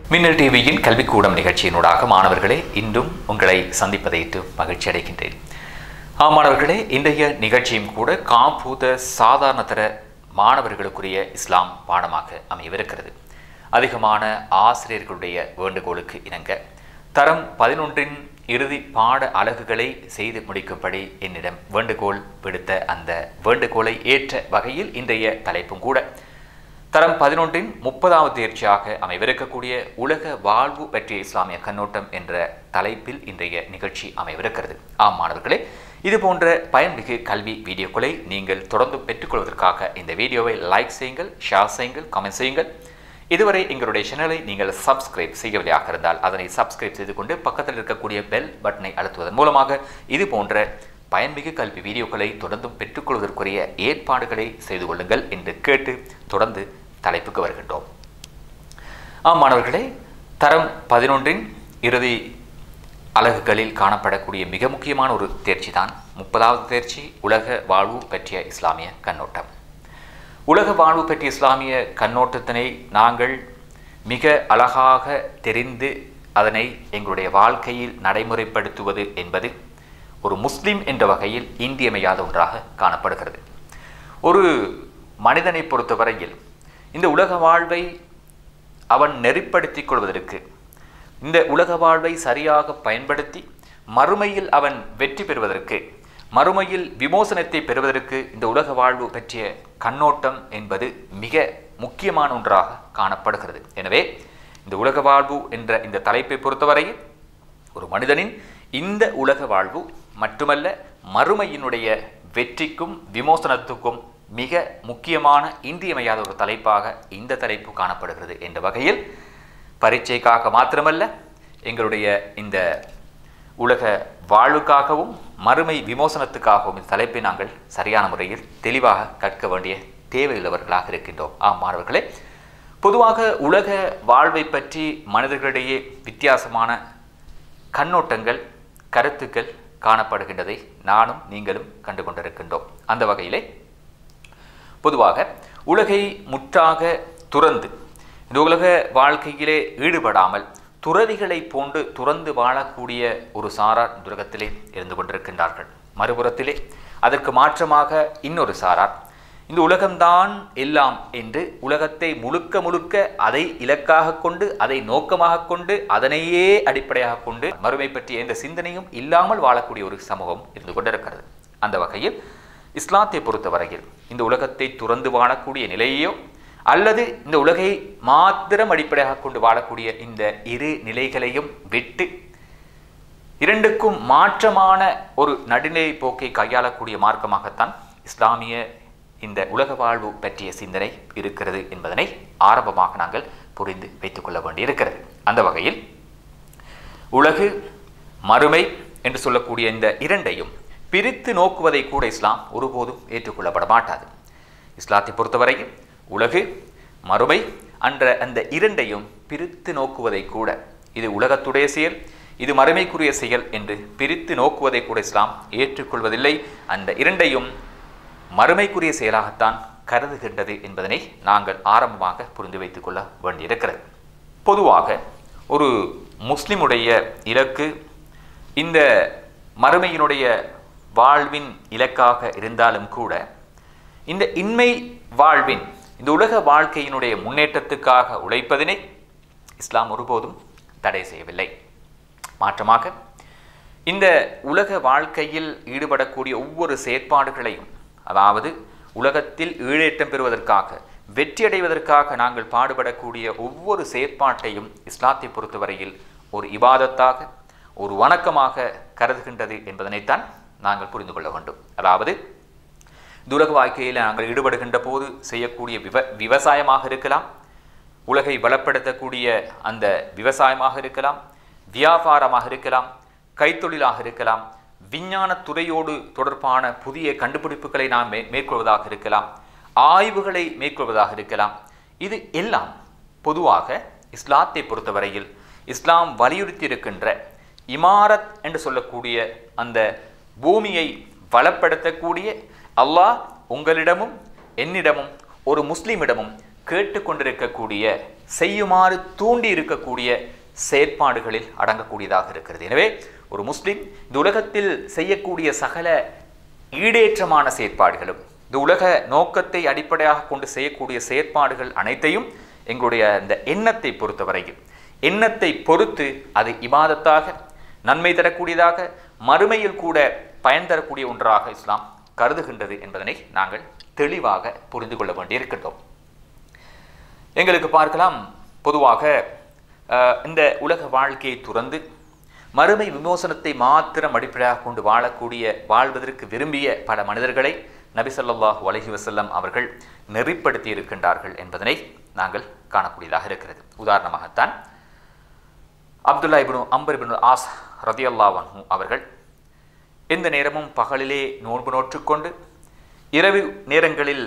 மின்னல் டிவியின் கல்விக்கூடம் நிகழ்ச்சியினூடாக மாணவர்களே இன்றும் உங்களை சந்திப்பதையிட்டு மகிழ்ச்சி அடைகின்றேன் ஆம் மாணவர்களே இன்றைய நிகழ்ச்சியும் கூட காப்பூத சாதாரணதர மாணவர்களுக்குரிய இஸ்லாம் பாடமாக அமையவிருக்கிறது அதிகமான ஆசிரியர்களுடைய வேண்டுகோளுக்கு இணங்க தரம் பதினொன்றின் இறுதி பாட அலகுகளை செய்து முடிக்கும்படி என்னிடம் வேண்டுகோள் விடுத்த அந்த வேண்டுகோளை ஏற்ற வகையில் இன்றைய தலைப்பும் கூட தரம் பதினொன்றின் முப்பதாவது தேர்ச்சியாக அமைவிருக்கக்கூடிய உலக வாழ்வு பற்றிய இஸ்லாமிய கண்ணோட்டம் என்ற தலைப்பில் இன்றைய நிகழ்ச்சி அமைவிருக்கிறது ஆம் மாணவர்களே இது போன்ற பயன்மிகு கல்வி வீடியோக்களை நீங்கள் தொடர்ந்து பெற்றுக்கொள்வதற்காக இந்த வீடியோவை லைக் செய்யுங்கள் ஷேர் செய்யுங்கள் கமெண்ட் செய்யுங்கள் இதுவரை எங்களுடைய சேனலை நீங்கள் சப்ஸ்கிரைப் செய்யவில்லையாக இருந்தால் அதனை சப்ஸ்கிரைப் செய்து கொண்டு பக்கத்தில் இருக்கக்கூடிய பெல் பட்டனை அழுத்துவதன் மூலமாக இது போன்ற பயன்மிகு கல்வி வீடியோக்களை தொடர்ந்தும் பெற்றுக்கொள்வதற்குரிய ஏற்பாடுகளை செய்து கொள்ளுங்கள் என்று கேட்டு தொடர்ந்து தலைப்புக்கு வருகின்றோம் ஆம் மாணவர்களே தரம் பதினொன்றின் இறுதி அலகுகளில் காணப்படக்கூடிய மிக முக்கியமான ஒரு தேர்ச்சி தான் முப்பதாவது தேர்ச்சி உலக வாழ்வு பற்றிய இஸ்லாமிய கண்ணோட்டம் உலக வாழ்வு பற்றிய இஸ்லாமிய கண்ணோட்டத்தினை நாங்கள் மிக அழகாக தெரிந்து அதனை எங்களுடைய வாழ்க்கையில் நடைமுறைப்படுத்துவது என்பது ஒரு முஸ்லிம் என்ற வகையில் இன்றியமையாத ஒன்றாக காணப்படுகிறது ஒரு மனிதனை பொறுத்தவரையில் இந்த உலக வாழ்வை அவன் நெறிப்படுத்திக் கொள்வதற்கு இந்த உலக வாழ்வை சரியாக பயன்படுத்தி மறுமையில் அவன் வெற்றி பெறுவதற்கு மறுமையில் விமோசனத்தை பெறுவதற்கு இந்த உலக வாழ்வு பற்றிய கண்ணோட்டம் என்பது மிக முக்கியமான ஒன்றாக காணப்படுகிறது எனவே இந்த உலக வாழ்வு என்ற இந்த தலைப்பை பொறுத்தவரையில் ஒரு மனிதனின் இந்த உலக வாழ்வு மட்டுமல்ல மறுமையினுடைய வெற்றிக்கும் விமோசனத்துக்கும் மிக முக்கியமான இன்றியமையாத ஒரு தலைப்பாக இந்த தலைப்பு காணப்படுகிறது என்ற வகையில் பரீட்சைக்காக மாத்திரமல்ல எங்களுடைய இந்த உலக வாழ்வுக்காகவும் மறுமை விமோசனத்துக்காகவும் இந்த தலைப்பை நாங்கள் சரியான முறையில் தெளிவாக கற்க வேண்டிய தேவையுள்ளவர்களாக இருக்கின்றோம் ஆம் மாணவர்களே பொதுவாக உலக வாழ்வை பற்றி மனிதர்களிடையே வித்தியாசமான கண்ணோட்டங்கள் கருத்துக்கள் காணப்படுகின்றதை நானும் நீங்களும் கண்டு கொண்டிருக்கின்றோம் அந்த வகையிலே பொதுவாக உலகை முற்றாக துறந்து இந்த உலக வாழ்க்கையிலே ஈடுபடாமல் துறவிகளை போன்று துறந்து வாழக்கூடிய ஒரு சாரார் இந்த உலகத்திலே இருந்து கொண்டிருக்கின்றார்கள் மறுபுறத்திலே அதற்கு மாற்றமாக இன்னொரு சாரார் இந்த உலகம்தான் எல்லாம் என்று உலகத்தை முழுக்க முழுக்க அதை இலக்காக கொண்டு அதை நோக்கமாக கொண்டு அதனையே அடிப்படையாக கொண்டு மறுமை பற்றிய எந்த சிந்தனையும் இல்லாமல் வாழக்கூடிய ஒரு சமூகம் இருந்து கொண்டிருக்கிறது அந்த வகையில் இஸ்லாத்தை பொறுத்தவரையில் இந்த உலகத்தை துறந்து வாழக்கூடிய நிலையோ அல்லது இந்த உலகை மாத்திரம் அடிப்படையாக கொண்டு வாழக்கூடிய இந்த இரு நிலைகளையும் விட்டு இரண்டுக்கும் மாற்றமான ஒரு நடுநிலை போக்கை கையாளக்கூடிய மார்க்கமாகத்தான் இஸ்லாமிய இந்த உலக வாழ்வு பற்றிய சிந்தனை இருக்கிறது என்பதனை ஆரம்பமாக நாங்கள் புரிந்து வைத்துக் கொள்ள வேண்டியிருக்கிறது அந்த வகையில் உலகு மறுமை என்று சொல்லக்கூடிய இந்த இரண்டையும் பிரித்து நோக்குவதை கூட இஸ்லாம் ஒருபோதும் ஏற்றுக்கொள்ளப்பட மாட்டாது இஸ்லாத்தை பொறுத்தவரையில் உலகு மறுமை என்ற அந்த இரண்டையும் பிரித்து நோக்குவதை கூட இது உலகத்துடைய செயல் இது மறுமைக்குரிய செயல் என்று பிரித்து நோக்குவதை கூட இஸ்லாம் ஏற்றுக்கொள்வதில்லை அந்த இரண்டையும் மறுமைக்குரிய செயலாகத்தான் கருதுகின்றது என்பதனை நாங்கள் ஆரம்பமாக புரிந்து வைத்துக் கொள்ள வேண்டியிருக்கிறது பொதுவாக ஒரு முஸ்லிமுடைய இலக்கு இந்த மறுமையினுடைய வாழ்வின் இலக்காக இருந்தாலும் கூட இந்த இன்மை வாழ்வின் இந்த உலக வாழ்க்கையினுடைய முன்னேற்றத்துக்காக உழைப்பதினை இஸ்லாம் ஒருபோதும் தடை செய்யவில்லை மாற்றமாக இந்த உலக வாழ்க்கையில் ஈடுபடக்கூடிய ஒவ்வொரு செயற்பாடுகளையும் அதாவது உலகத்தில் ஈழேற்றம் பெறுவதற்காக வெற்றியடைவதற்காக நாங்கள் பாடுபடக்கூடிய ஒவ்வொரு செயற்பாட்டையும் இஸ்லாத்தை பொறுத்தவரையில் ஒரு இபாதத்தாக ஒரு வணக்கமாக கருதுகின்றது என்பதனைத்தான் நாங்கள் புரிந்து கொள்ள வேண்டும் அதாவது துலக வாழ்க்கையில் நாங்கள் ஈடுபடுகின்ற போது செய்யக்கூடிய விவ விவசாயமாக இருக்கலாம் உலகை வளப்படுத்தக்கூடிய அந்த விவசாயமாக இருக்கலாம் வியாபாரமாக இருக்கலாம் கைத்தொழிலாக இருக்கலாம் விஞ்ஞான துறையோடு தொடர்பான புதிய கண்டுபிடிப்புகளை நாம் மே மேற்கொள்வதாக இருக்கலாம் ஆய்வுகளை மேற்கொள்வதாக இருக்கலாம் இது எல்லாம் பொதுவாக இஸ்லாத்தை பொறுத்தவரையில் இஸ்லாம் வலியுறுத்தி இருக்கின்ற இமாரத் என்று சொல்லக்கூடிய அந்த பூமியை வளப்படுத்தக்கூடிய அல்லாஹ் உங்களிடமும் என்னிடமும் ஒரு முஸ்லிமிடமும் கேட்டுக்கொண்டிருக்கக்கூடிய செய்யுமாறு தூண்டி இருக்கக்கூடிய செயற்பாடுகளில் அடங்கக்கூடியதாக இருக்கிறது எனவே ஒரு முஸ்லிம் இந்த உலகத்தில் செய்யக்கூடிய சகல ஈடேற்றமான செயற்பாடுகளும் இந்த உலக நோக்கத்தை அடிப்படையாக கொண்டு செய்யக்கூடிய செயற்பாடுகள் அனைத்தையும் எங்களுடைய இந்த எண்ணத்தை பொறுத்தவரையில் எண்ணத்தை பொறுத்து அது இபாதத்தாக நன்மை தரக்கூடியதாக மறுமையில் கூட பயன் தரக்கூடிய ஒன்றாக இஸ்லாம் கருதுகின்றது என்பதனை நாங்கள் தெளிவாக புரிந்து கொள்ள வேண்டியிருக்கின்றோம் எங்களுக்கு பார்க்கலாம் பொதுவாக அஹ், இந்த உலக வாழ்க்கையை துறந்து மறுமை விமோசனத்தை மாத்திரம் அடிப்படையாக கொண்டு வாழக்கூடிய வாழ்வதற்கு விரும்பிய பல மனிதர்களை நபி ஸல்லல்லாஹு அலைஹி வஸல்லம் அவர்கள் நெறிப்படுத்தி இருக்கின்றார்கள் என்பதனை நாங்கள் காணக்கூடியதாக இருக்கிறது உதாரணமாகத்தான் அப்துல்லா இப்னு அம்பர் இப்னு ஆஸ் ரதியல்லாஹு அன்ஹு அவர்கள் எந்த நேரமும் பகலிலே நோன்பு நோற்றுக்கொண்டு இரவு நேரங்களில்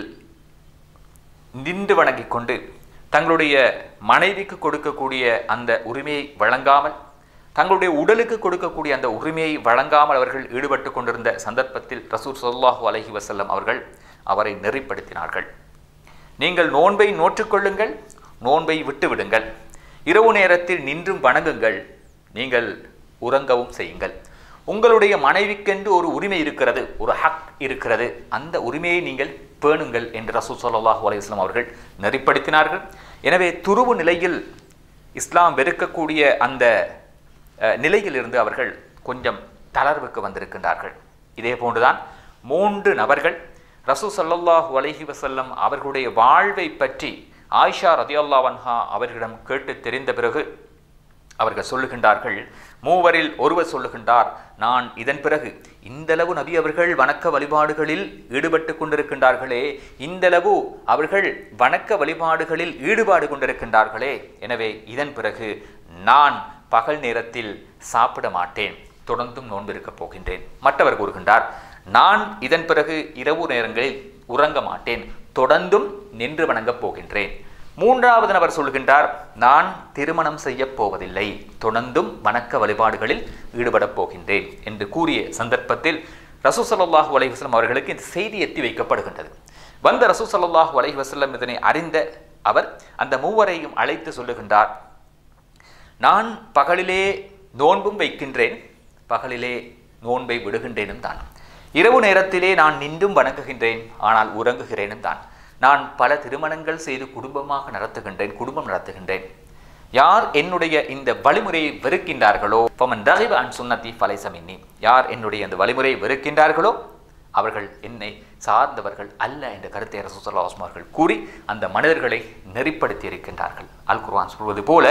நின்று வணங்கிக் கொண்டு தங்களுடைய மனைவிக்கு கொடுக்கக்கூடிய அந்த உரிமையை வழங்காமல் தங்களுடைய உடலுக்கு கொடுக்கக்கூடிய அந்த உரிமையை வழங்காமல் அவர்கள் ஈடுபட்டு கொண்டிருந்த சந்தர்ப்பத்தில் ரசூல் ஸல்லல்லாஹு அலைஹி வஸல்லம் அவர்கள் அவரை நெறிப்படுத்தினார்கள் நீங்கள் நோன்பை நோற்றுக்கொள்ளுங்கள் நோன்பை விட்டுவிடுங்கள் இரவு நேரத்தில் நின்றும் வணங்குங்கள் நீங்கள் உறங்கவும் செய்யுங்கள் உங்களுடைய மனைவிக்கென்று ஒரு உரிமை இருக்கிறது ஒரு ஹக் இருக்கிறது அந்த உரிமையை நீங்கள் பேணுங்கள் என்று ரசூல் ஸல்லல்லாஹு அலைஹி வஸல்லம் அவர்கள் நெறிப்படுத்தினார்கள் எனவே துருவு நிலையில் இஸ்லாம் வெறுக்கக்கூடிய அந்த அஹ், நிலையிலிருந்து அவர்கள் கொஞ்சம் தளர்வுக்கு வந்திருக்கின்றார்கள் இதே போன்றுதான் மூன்று நபர்கள் ரசூ ஸல்லல்லாஹு அலைஹி வஸல்லம் அவர்களுடைய வாழ்வை பற்றி ஆயிஷா ரதியல்லாஹு அன்ஹா அவர்களிடம் கேட்டு தெரிந்த பிறகு அவர்கள் சொல்லுகின்றார்கள் மூவரில் ஒருவர் சொல்லுகின்றார் நான் இதன் பிறகு இந்தளவு நபி அவர்கள் வணக்க வழிபாடுகளில் ஈடுபட்டு கொண்டிருக்கின்றார்களே இந்தளவு அவர்கள் வணக்க வழிபாடுகளில் ஈடுபாடு கொண்டிருக்கின்றார்களே எனவே இதன் பிறகு நான் பகல் நேரத்தில் சாப்பிட மாட்டேன் தொடர்ந்தும் நோன்பு இருக்கப் போகின்றேன் மற்றவர் கூறுகின்றார் நான் இதன் பிறகு இரவு நேரங்களில் உறங்க மாட்டேன் தொடர்ந்தும் நின்று வணங்கப் போகின்றேன் மூன்றாவது நபர் சொல்கின்றார் நான் திருமணம் செய்யப் போவதில்லை தொடர்ந்தும் வணக்க வழிபாடுகளில் ஈடுபடப் போகின்றேன் என்று கூறிய சந்தர்ப்பத்தில் ரசூ ஸல்லல்லாஹு அலைஹி வஸல்லம் அவர்களுக்கு இந்த செய்தி எத்தி வைக்கப்படுகின்றது வந்த ரசூ ஸல்லல்லாஹு அலைஹி வஸல்லம் இதனை அறிந்த அவர் அந்த மூவரையும் அழைத்து சொல்லுகின்றார் நான் பகலிலே நோன்பும் வைக்கின்றேன் பகலிலே நோன்பை விடுகின்றேனும் தான் இரவு நேரத்திலே நான் நின்றும் வணங்குகின்றேன் ஆனால் உறங்குகிறேனும் தான் நான் பல திருமணங்கள் செய்து குடும்பமாக நடத்துகின்றேன் குடும்பம் நடத்துகின்றேன் யார் என்னுடைய இந்த வழிமுறையை வெறுக்கின்றார்களோ பமன் ரகிப அன் சுன்னத்தி ஃபலைசமின்னி யார் என்னுடைய இந்த வழிமுறையை வெறுக்கின்றார்களோ அவர்கள் என்னை சார்ந்தவர்கள் அல்ல என்ற கருத்தை ரசூசல்லா அவர்கள் கூறி அந்த மனிதர்களை நெறிப்படுத்தி இருக்கின்றார்கள் அல் குர்ஆன் சொல்வது போல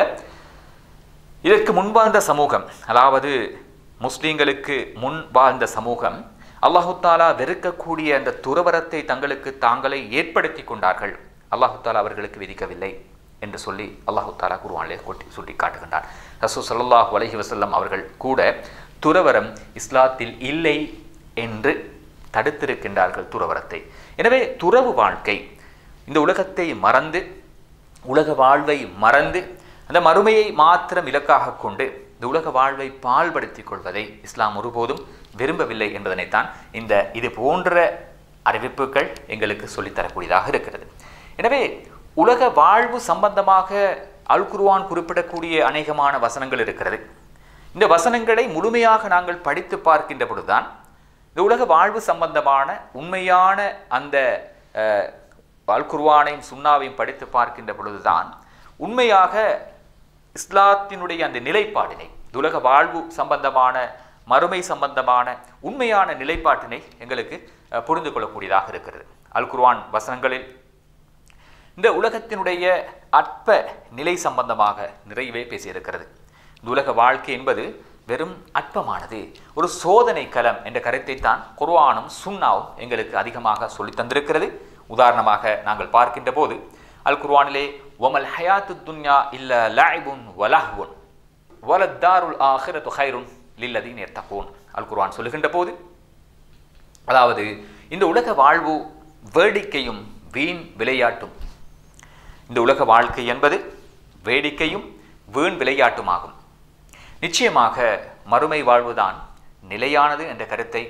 இதற்கு முன் வாழ்ந்த சமூகம் அதாவது முஸ்லீம்களுக்கு முன் வாழ்ந்த சமூகம் அல்லாஹு தாலா வெறுக்கக்கூடிய அந்த துறவரத்தை தங்களுக்கு தாங்களே ஏற்படுத்தி கொண்டார்கள் அல்லாஹு தாலா அவர்களுக்கு விதிக்கவில்லை என்று சொல்லி அல்லாஹு தாலா குருவானிலே கொட்டி சுட்டி காட்டுகின்றார் ரசூ ஸல்லல்லாஹு அலைஹி வஸல்லம் அவர்கள் கூட துறவரம் இஸ்லாத்தில் இல்லை என்று தடுத்திருக்கின்றார்கள் துறவரத்தை எனவே துறவு வாழ்க்கை இந்த உலகத்தை மறந்து உலக வாழ்வை மறந்து அந்த மறுமையை மாத்திரம் இலக்காக கொண்டு இந்த உலக வாழ்வை பால்படுத்திக் கொள்வதை இஸ்லாம் ஒருபோதும் விரும்பவில்லை என்பதனைத்தான் இந்த இது போன்ற அறிவிப்புகள் எங்களுக்கு சொல்லித்தரக்கூடியதாக இருக்கிறது எனவே உலக வாழ்வு சம்பந்தமாக அல் குர்ஆன் குறிப்பிடக்கூடிய அநேகமான வசனங்கள் இருக்கிறது இந்த வசனங்களை முழுமையாக நாங்கள் படித்து பார்க்கின்ற பொழுதுதான் இந்த உலக வாழ்வு சம்பந்தமான உண்மையான அந்த அஹ், அல் குர்ஆனையும் சுன்னாவையும் படித்து பார்க்கின்ற பொழுதுதான் உண்மையாக இஸ்லாத்தினுடைய அந்த நிலைப்பாடினை இந்த உலக வாழ்வு சம்பந்தமான மறுமை சம்பந்தமான உண்மையான நிலைப்பாட்டினை எங்களுக்கு அஹ், புரிந்து கொள்ளக்கூடியதாக இருக்கிறது அல் குர்ஆன் வசனங்களில் இந்த உலகத்தினுடைய அற்ப நிலை சம்பந்தமாக நிறையவே பேசியிருக்கிறது இந்த உலக வாழ்க்கை என்பது வெறும் அற்பமானது ஒரு சோதனை களம் என்ற கருத்தை தான் குர்ஆனும் சுன்னாவும் எங்களுக்கு அதிகமாக சொல்லித் தந்திருக்கிறது உதாரணமாக நாங்கள் பார்க்கின்ற போது அல் குர்ஆனிலே ஒமல் ஹயாத்து துன்யா இல்ல லாய்புன் வலஹ்வுன் வலத்தாருல் ஆஹிரத்து ஹைருன் லில்லதீன் எர்த்தகூன் அல் குர்ஆன் சொல்லுகின்ற போது அதாவது இந்த உலக வாழ்வு வேடிக்கையும் வீண் விளையாட்டும் இந்த உலக வாழ்க்கை என்பது வேடிக்கையும் வீண் விளையாட்டுமாகும் நிச்சயமாக மறுமை வாழ்வுதான் நிலையானது என்ற கருத்தை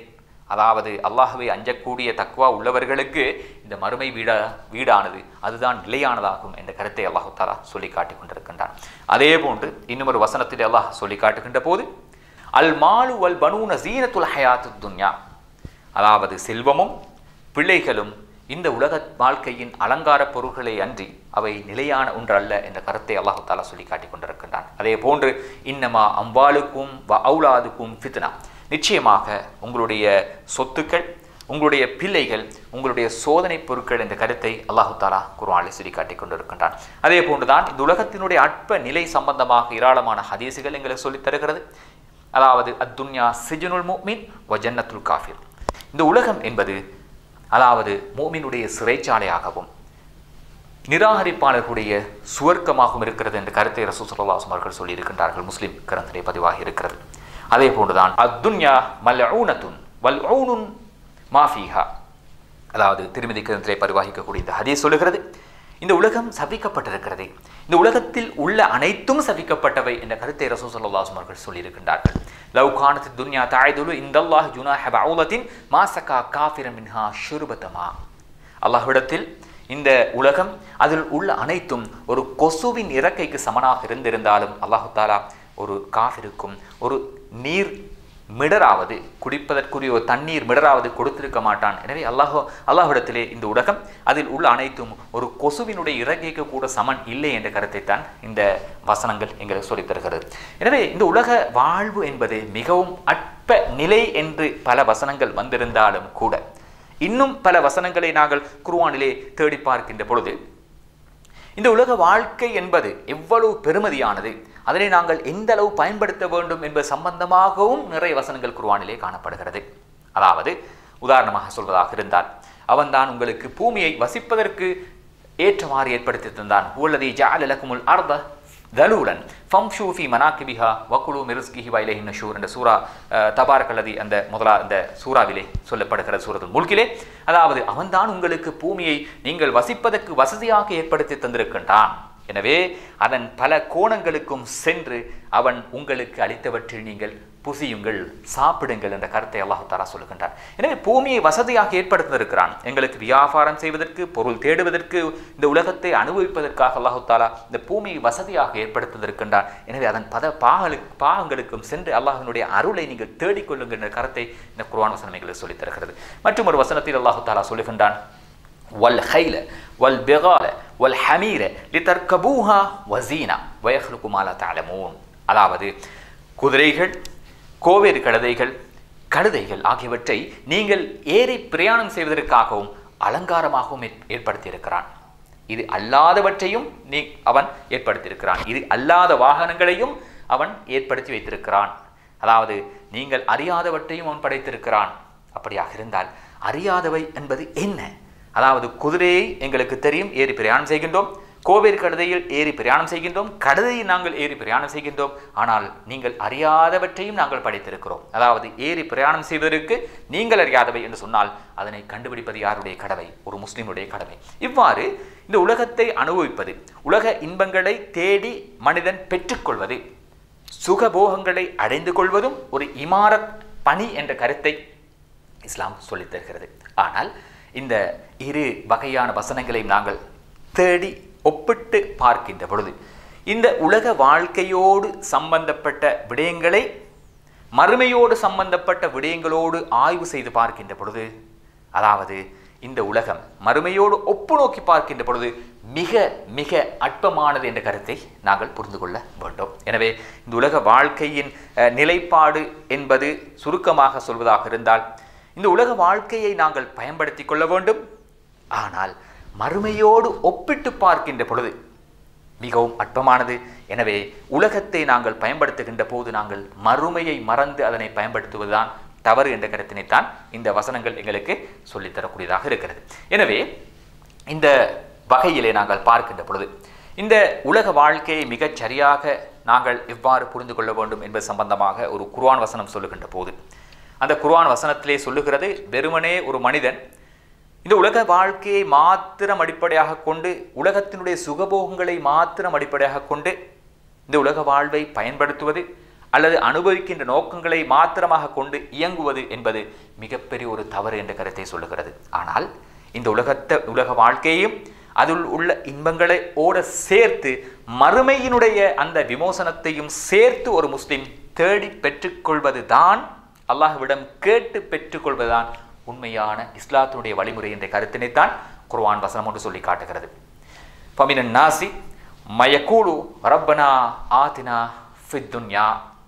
அதாவது அல்லாஹ்வை அஞ்சக்கூடிய தக்குவா உள்ளவர்களுக்கு இந்த மறுமை வீடா வீடானது அதுதான் நிலையானதாகும் என்ற கருத்தை அல்லாஹு தாலா சொல்லி காட்டிக் கொண்டிருக்கின்றான் அதே போன்று இன்னும் ஒரு வசனத்தில் அல்லாஹ் சொல்லி காட்டுகின்ற போது அல் மாலு வல் பனூன ஜீனத்துல் ஹயாத்து துன்யா அதாவது செல்வமும் பிள்ளைகளும் இந்த உலக வாழ்க்கையின் அலங்கார பொருள்களை அன்றி அவை நிலையான ஒன்றல்ல என்ற கருத்தை அல்லாஹு தாலா சொல்லி காட்டிக் கொண்டிருக்கின்றான் அதே போன்று இன்னமா அம்பாலுக்கும் வ அவுலாதுக்கும் ஃபித்னா நிச்சயமாக உங்களுடைய சொத்துக்கள் உங்களுடைய பிள்ளைகள் உங்களுடைய சோதனை பொருட்கள் என்ற கருத்தை அல்லாஹு தாலா குர்ஆனில் சொல்லி காட்டிக் கொண்டிருக்கின்றான் அதே போன்றுதான் இந்த உலகத்தினுடைய அற்ப நிலை சம்பந்தமாக ஏராளமான ஹதீசுகள் எங்களுக்கு சொல்லித் தருகிறது அதாவது அத்துன்யா சிஜனுல் முஃமின் வ ஜன்னத்துல் காஃபிர் இந்த உலகம் என்பது அதாவது மூமினுடைய சிறைச்சாலையாகவும் நிராகரிப்பாளர்களுடைய சுவர்க்கமாகவும் இருக்கிறது என்ற கருத்தை ரசூ சல்லாஹம் அவர்கள் சொல்லியிருக்கின்றார்கள் முஸ்லிம் கிரந்திலே பதிவாகி இருக்கிறது அதே போன்றுதான் அத்துன்யா மல்ஊனத்துன் வல்ஊனுன் மாஃபீஹா அதாவது திருமதி கிரந்திலே பரிவாகிக்கக்கூடிய இந்த ஹதீஸ் சொல்லுகிறது இந்த உலகம் சபிக்கப்பட்டிருக்கிறது இந்த உலகத்தில் உள்ள அனைத்தும் சபிக்கப்பட்டவை என்ற கருத்தை ரசூ சல்லாஹம் அவர்கள் சொல்லியிருக்கின்றார்கள் லவ் கானத் துன்யா தாய்துலு இந்தல்லாஹ் ஜுனாஹ பவுலத்தின் மாசகா காஃபிர மின்ஹா ஷுருபத்தமா அல்லாஹ்விடத்தில் இந்த உலகம் அதில் உள்ள அனைத்தும் ஒரு கொசுவின் இறக்கைக்கு சமனாக இருந்திருந்தாலும் அல்லாஹு தாலா ஒரு காஃபிருக்கும் ஒரு நீர் மிடராவது குடிப்பதற்குரிய ஒரு தண்ணீர் மிடராவது கொடுத்திருக்க மாட்டான் எனவே அல்லாஹோ அல்லாஹ்விடத்திலே இந்த உலகம் அதில் உள்ள அனைத்தும் ஒரு கொசுவினுடைய இறக்கைக்கு கூட சமன் இல்லை என்ற கருத்தை தான் இந்த வசனங்கள் எங்களுக்கு சொல்லித் தருகிறது எனவே இந்த உலக வாழ்வு என்பது மிகவும் அற்ப நிலை என்று பல வசனங்கள் வந்திருந்தாலும் கூட இன்னும் பல வசனங்களை நாங்கள் குர்ஆனிலே தேடி பார்க்கின்ற பொழுது இந்த உலக வாழ்க்கை என்பது எவ்வளவு பெருமதியானது அதனை நாங்கள் எந்த அளவு பயன்படுத்த வேண்டும் என்பது சம்பந்தமாகவும் நிறைய வசனங்கள் குர்ஆனிலே காணப்படுகிறது அதாவது உதாரணமாக சொல்வதாக இருந்தால் அவன்தான் உங்களுக்கு பூமியை வசிப்பதற்கு ஏற்றமாறு ஏற்படுத்தி தந்தான் உள்ளதை ஜாலலக்குமுல் அர்த தலூலன் ஃபம்ஷூ ஃபி மனாக்கிபிஹா வக்குலு மிருஸ்கிஹி வைலேஹி நஷூர் என்ற சூரா அஹ், தபாரக்கல்லதி அந்த முதலா இந்த சூறாவிலே சொல்லப்படுகிற சூரத்துல் முல்கிலே அதாவது அவன்தான் உங்களுக்கு பூமியை நீங்கள் வசிப்பதற்கு வசதியாக ஏற்படுத்தி தந்திருக்கின்றான் எனவே அதன் பல கோணங்களுக்கும் சென்று அவன் உங்களுக்கு அளித்தவற்றில் நீங்கள் புசியுங்கள் சாப்பிடுங்கள் என்ற கருத்தை அல்லாஹு தாலா சொல்லுகின்றான் எனவே பூமியை வசதியாக ஏற்படுத்தியிருக்கிறான் எங்களுக்கு வியாபாரம் செய்வதற்கு பொருள் தேடுவதற்கு இந்த உலகத்தை அனுபவிப்பதற்காக அல்லாஹு தாலா இந்த பூமியை வசதியாக ஏற்படுத்தியிருக்கின்றான் எனவே அதன் பத பாகலு பாகங்களுக்கும் சென்று அல்லாஹினுடைய அருளை நீங்கள் தேடிக்கொள்ளுங்கள் என்ற கருத்தை இந்த குர்ஆன் வசனம் எங்களுக்கு சொல்லித் தருகிறது மற்றும் ஒரு வசனத்தில் அல்லாஹு தாலா சொல்லுகின்றான் والخيل والبغال والحمير لتركبوها وزينة ويخلق ما لا تعلمون அதாவது குதிரைகள் கோவேறு கழுதைகள் கழுதைகள் ஆகியவற்றை நீங்கள் ஏறி பிரயாணம் செய்வதற்காகவும் அலங்காரமாகவும் ஏற்- ஏற்படுத்தியிருக்கிறான் இது அல்லாதவற்றையும் நீ அவன் ஏற்படுத்தியிருக்கிறான் இது அல்லாத வாகனங்களையும் அவன் ஏற்படுத்தி வைத்திருக்கிறான் அதாவது நீங்கள் அறியாதவற்றையும் அவன் படைத்திருக்கிறான் அப்படியாக இருந்தால் அறியாதவை என்பது என்ன அதாவது குதிரையை எங்களுக்கு தெரியும் ஏறி பிரயாணம் செய்கின்றோம் கோவேறு கழுதையில் ஏறி பிரயாணம் செய்கின்றோம் கழுதையை நாங்கள் ஏறி பிரயாணம் செய்கின்றோம் ஆனால் நீங்கள் அறியாதவற்றையும் நாங்கள் படைத்திருக்கிறோம் அதாவது ஏறி பிரயாணம் செய்வதற்கு நீங்கள் அறியாதவை என்று சொன்னால் அதனை கண்டுபிடிப்பது யாருடைய கடமை ஒரு முஸ்லிமுடைய கடமை இவ்வாறு இந்த உலகத்தை அனுபவிப்பது உலக இன்பங்களை தேடி மனிதன் பெற்றுக்கொள்வது சுகபோகங்களை அடைந்து கொள்வதும் ஒரு இமாரத் பணி என்ற கருத்தை இஸ்லாம் சொல்லித் தருகிறது ஆனால் இந்த இரு வகையான வசனங்களையும் நாங்கள் தேடி ஒப்பிட்டு பார்க்கின்ற பொழுது இந்த உலக வாழ்க்கையோடு சம்பந்தப்பட்ட விடயங்களை மறுமையோடு சம்பந்தப்பட்ட விடயங்களோடு ஆய்வு செய்து பார்க்கின்ற பொழுது அதாவது இந்த உலகம் மறுமையோடு ஒப்பு நோக்கி பார்க்கின்ற பொழுது மிக மிக அற்பமானது என்ற கருத்தை நாங்கள் புரிந்து கொள்ள வேண்டும் எனவே இந்த உலக வாழ்க்கையின் அஹ், நிலைப்பாடு என்பது சுருக்கமாக சொல்வதாக இருந்தால் இந்த உலக வாழ்க்கையை நாங்கள் பயன்படுத்தி கொள்ள வேண்டும் ஆனால் மறுமையோடு ஒப்பிட்டு பார்க்கின்ற பொழுது மிகவும் அற்பமானது எனவே உலகத்தை நாங்கள் பயன்படுத்துகின்ற போது நாங்கள் மறுமையை மறந்து அதனை பயன்படுத்துவதுதான் தவறு என்ற கருத்தினைத்தான் இந்த வசனங்கள் எங்களுக்கு சொல்லித் தரக்கூடியதாக இருக்கிறது எனவே இந்த வகையிலே நாங்கள் பார்க்கின்ற பொழுது இந்த உலக வாழ்க்கையை மிகச் சரியாக நாங்கள் எவ்வாறு புரிந்து கொள்ள வேண்டும் என்பது சம்பந்தமாக ஒரு குர்ஆன் வசனம் சொல்லுகின்ற போது அந்த குர்ஆன் வசனத்திலே சொல்லுகிறது வெறுமனே ஒரு மனிதன் இந்த உலக வாழ்க்கையை மாத்திரம் அடிப்படையாக கொண்டு உலகத்தினுடைய சுகபோகங்களை மாத்திரம் அடிப்படையாக கொண்டு இந்த உலக வாழ்வை பயன்படுத்துவது அல்லது அனுபவிக்கின்ற நோக்கங்களை மாத்திரமாக கொண்டு இயங்குவது என்பது மிகப்பெரிய ஒரு தவறு என்ற கருத்தை சொல்லுகிறது ஆனால் இந்த உலகத்தை உலக வாழ்க்கையையும் அதில் உள்ள இன்பங்களை ஓட சேர்த்து மறுமையினுடைய அந்த விமோசனத்தையும் சேர்த்து ஒரு முஸ்லிம் தேடி பெற்றுக்கொள்வது தான் அல்லாஹ்விடம் கேட்டு பெற்றுக்கொள்வதுதான் உண்மையான இஸ்லாத்தினுடைய வழிமுறை என்ற கருத்தினைத்தான் குர்ஆன் வசனம் ஒன்று சொல்லி காட்டுகிறது ஃபமினன் நாசி மயக்கூடு ரப்பனா ஆதினா ஃபித்துன்யா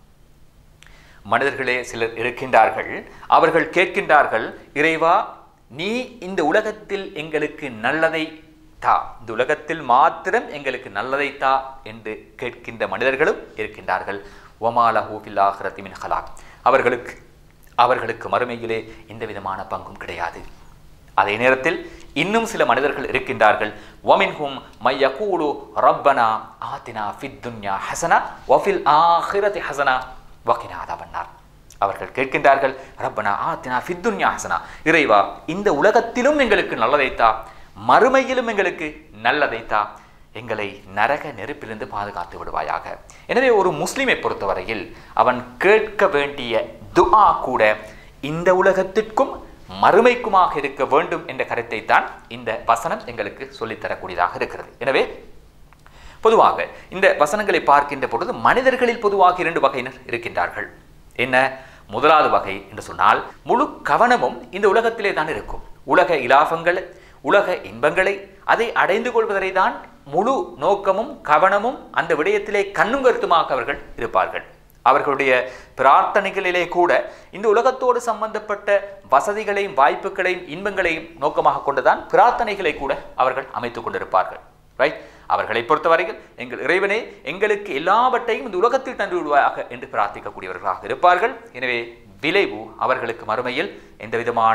மனிதர்களே சிலர் இருக்கின்றார்கள் அவர்கள் கேட்கின்றார்கள் இறைவா நீ இந்த உலகத்தில் எங்களுக்கு நல்லதை தா இந்த உலகத்தில் மாத்திரம் எங்களுக்கு நல்லதை தா என்று கேட்கின்ற மனிதர்களும் இருக்கின்றார்கள் ஒமாலஹூ ஃபில் ஆஹிரத்தி மின் ஹலாக் அவர்களுக்கு அவர்களுக்கு மறுமையிலே எந்த விதமான பங்கும் கிடையாது அதே நேரத்தில் இன்னும் சில மனிதர்கள் இருக்கின்றார்கள் வமின்ஹும் மையகூலு ரப்பனா ஆத்தினா ஃபித் துன்யா ஹசனா வஃபில் ஆஹிரதி ஹசனா வகினா அதவன்னார் அவர்கள் கேட்கின்றார்கள் ரப்பனா ஆத்தினா ஃபித் துன்யா ஹசனா இறைவா இந்த உலகத்திலும் எங்களுக்கு நல்லதைத்தா மறுமையிலும் எங்களுக்கு நல்லதைத்தா எங்களை நரக நெருப்பிலிருந்து பாதுகாத்து விடுவாயாக எனவே ஒரு முஸ்லிமை பொறுத்தவரையில் அவன் கேட்க வேண்டிய துஆ கூட இந்த உலகத்திற்கும் மறுமைக்குமாக இருக்க வேண்டும் என்ற கருத்தை தான் இந்த வசனம் எங்களுக்கு சொல்லித்தரக்கூடியதாக இருக்கிறது எனவே பொதுவாக இந்த வசனங்களை பார்க்கின்ற பொழுது மனிதர்களில் பொதுவாக இரண்டு வகையினர் இருக்கின்றார்கள் என்ன முதலாவது வகை என்று சொன்னால் முழு கவனமும் இந்த உலகத்திலே தான் இருக்கும் உலக இலாபங்கள் உலக இன்பங்களை அதை அடைந்து கொள்வதை தான் முழு நோக்கமும் கவனமும் அந்த விடயத்திலே கண்ணும் கருத்துமாக அவர்கள் இருப்பார்கள் அவர்களுடைய பிரார்த்தனைகளிலே கூட இந்த உலகத்தோடு சம்பந்தப்பட்ட வசதிகளையும் வாய்ப்புகளையும் இன்பங்களையும் நோக்கமாக கொண்டுதான் பிரார்த்தனைகளை கூட அவர்கள் அமைத்துக் கொண்டிருப்பார்கள் ரைட் அவர்களை பொறுத்தவரையில் எங்கள் இறைவனே எங்களுக்கு எல்லாவற்றையும் இந்த உலகத்தில் தந்து விடுவாயாக என்று பிரார்த்திக்கக்கூடியவர்களாக இருப்பார்கள் எனவே விளைவு அவர்களுக்கு மறுமையில் எந்த விதமான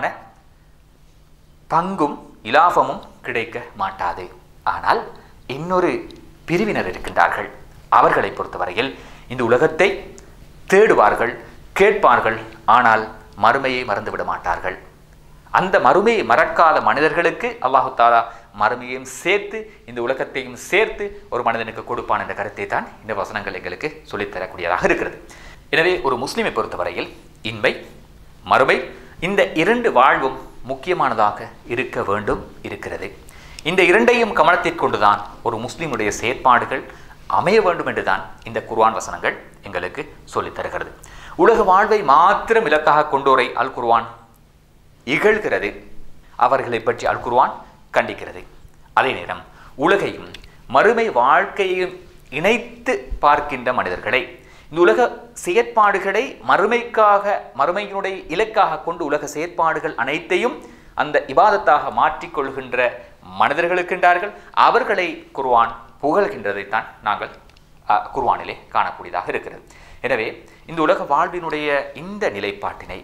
பங்கும் இலாபமும் கிடைக்க மாட்டாது ஆனால் இன்னொரு பிரிவினர் இருக்கின்றார்கள் அவர்களை பொறுத்தவரையில் இந்த உலகத்தை தேடுவார்கள் கேட்பார்கள் ஆனால் மறுமையை மறந்துவிட மாட்டார்கள் அந்த மறுமையை மறக்காத மனிதர்களுக்கு அல்லாஹு தாலா மறுமையையும் சேர்த்து இந்த உலகத்தையும் சேர்த்து ஒரு மனிதனுக்கு கொடுப்பான் என்ற கருத்தை தான் இந்த வசனங்கள் எங்களுக்கு சொல்லித்தரக்கூடியதாக இருக்கிறது எனவே ஒரு முஸ்லிமை பொறுத்தவரையில் இன்மை மறுமை இந்த இரண்டு வாழ்வும் முக்கியமானதாக இருக்க வேண்டும் இருக்கிறது இந்த இரண்டையும் கவனத்தில் கொண்டுதான் ஒரு முஸ்லிமுடைய செயற்பாடுகள் அமைய வேண்டும் என்றுதான் இந்த குர்ஆன் வசனங்கள் எங்களுக்கு சொல்லித் தருகிறது உலக வாழ்வை மாத்திரம் இலக்காக கொண்டோரை அல் குர்ஆன் இகழ்கிறது அவர்களை பற்றி அல் குர்ஆன் கண்டிக்கிறது அதே நேரம் உலகையும் மறுமை வாழ்க்கையையும் இணைத்து பார்க்கின்ற மனிதர்களை இந்த உலக செயற்பாடுகளை மறுமைக்காக மறுமையினுடைய இலக்காக கொண்டு உலக செயற்பாடுகள் அனைத்தையும் அந்த இபாதத்தாக மாற்றிக்கொள்கின்ற மனிதர்களுக்கின்றார்கள் அவர்களை குர்ஆன் புகழ்கின்றதைத்தான் நாங்கள் அஹ், குர்ஆனிலே காணக்கூடியதாக இருக்கிறது எனவே இந்த உலக வாழ்வினுடைய இந்த நிலைப்பாட்டினை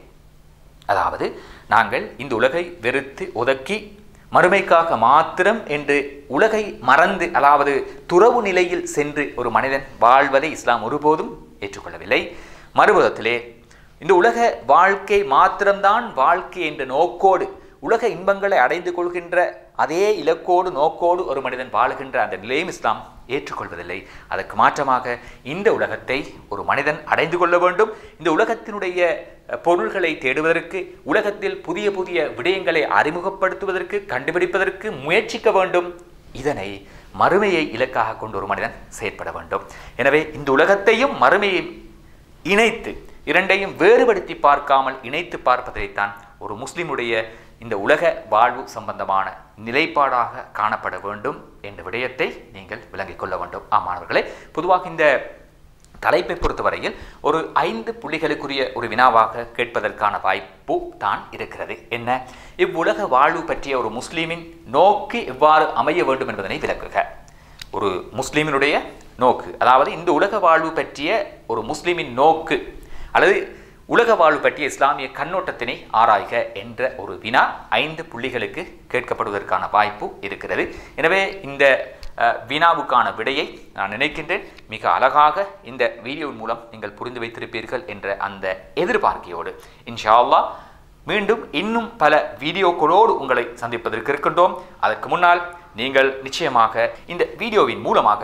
அதாவது நாங்கள் இந்த உலகை வெறுத்து ஒதுக்கி மறுமைக்காக மாத்திரம் என்று உலகை மறந்து அதாவது துறவு நிலையில் சென்று ஒரு மனிதன் வாழ்வதை இஸ்லாம் ஒருபோதும் ஏற்றுக்கொள்ளவில்லை மறுபுறத்திலே இந்த உலக வாழ்க்கை மாத்திரம்தான் வாழ்க்கை என்ற நோக்கோடு உலக இன்பங்களை அடைந்து கொள்கின்ற அதே இலக்கோடு நோக்கோடு ஒரு மனிதன் வாழுகின்ற அந்த நிலையும் இஸ்லாம் ஏற்றுக்கொள்வதில்லை அதற்கு மாற்றமாக இந்த உலகத்தை ஒரு மனிதன் அடைந்து கொள்ள வேண்டும் இந்த உலகத்தினுடைய அஹ், பொருள்களை தேடுவதற்கு உலகத்தில் புதிய புதிய விடயங்களை அறிமுகப்படுத்துவதற்கு கண்டுபிடிப்பதற்கு முயற்சிக்க வேண்டும் இதனை மறுமையை இலக்காக கொண்டு ஒரு மனிதன் செயற்பட வேண்டும் எனவே இந்த உலகத்தையும் மறுமையை இணைத்து இரண்டையும் வேறுபடுத்தி பார்க்காமல் இணைத்து பார்ப்பதைத்தான் ஒரு முஸ்லிமுடைய இந்த உலக வாழ்வு சம்பந்தமான நிலைப்பாடாக காணப்பட வேண்டும் என்ற விடயத்தை நீங்கள் விளங்கிக் கொள்ள வேண்டும் ஆமாணவர்களே பொதுவாக இந்த தலைப்பை பொறுத்தவரையில் ஒரு ஐந்து புள்ளிகளுக்குரிய ஒரு வினாவாக கேட்பதற்கான வாய்ப்பு தான் இருக்கிறது என்ன இவ்வுலக வாழ்வு பற்றிய ஒரு முஸ்லிமின் நோக்கு எவ்வாறு அமைய வேண்டும் என்பதனை விளக்குக ஒரு முஸ்லிமினுடைய நோக்கு அதாவது இந்த உலக வாழ்வு பற்றிய ஒரு முஸ்லிமின் நோக்கு அல்லது உலக வாழ்வு பற்றிய இஸ்லாமிய கண்ணோட்டத்தினை ஆராய்க என்ற ஒரு வினா ஐந்து புள்ளிகளுக்கு கேட்கப்படுவதற்கான வாய்ப்பு இருக்கிறது எனவே இந்த அஹ், வினாவுக்கான விடையை நான் நினைக்கின்றேன் மிக அழகாக இந்த வீடியோவின் மூலம் நீங்கள் புரிந்து வைத்திருப்பீர்கள் என்ற அந்த எதிர்பார்க்கையோடு இன்ஷா அல்லாஹ் மீண்டும் இன்னும் பல வீடியோக்களோடு உங்களை சந்திப்பதற்கு இருக்கின்றோம் அதற்கு முன்னால் நீங்கள் நிச்சயமாக இந்த வீடியோவின் மூலமாக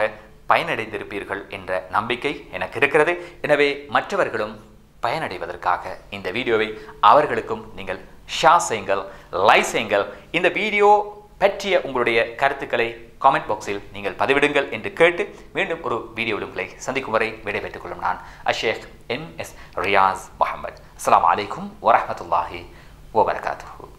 பயனடைந்திருப்பீர்கள் என்ற நம்பிக்கை எனக்கு இருக்கிறது எனவே மற்றவர்களும் பயனடைவதற்காக இந்த வீடியோவை அவர்களுக்கும் நீங்கள் ஷேர் செய்யுங்கள் லைக் செய்யுங்கள் இந்த வீடியோ பற்றிய உங்களுடைய கருத்துக்களை காமெண்ட் பாக்ஸில் நீங்கள் பதிவிடுங்கள் என்று கேட்டு மீண்டும் ஒரு வீடியோவில் உங்களை சந்திக்கும் வரை விடைபெற்றுக் கொள்ளும் நான் அஷேக் எம் எஸ் ரியாஸ் முகமது அஸ்ஸலாமு அலைக்கும் வரஹ்மத்துல்லாஹி வபரகாத்துஹு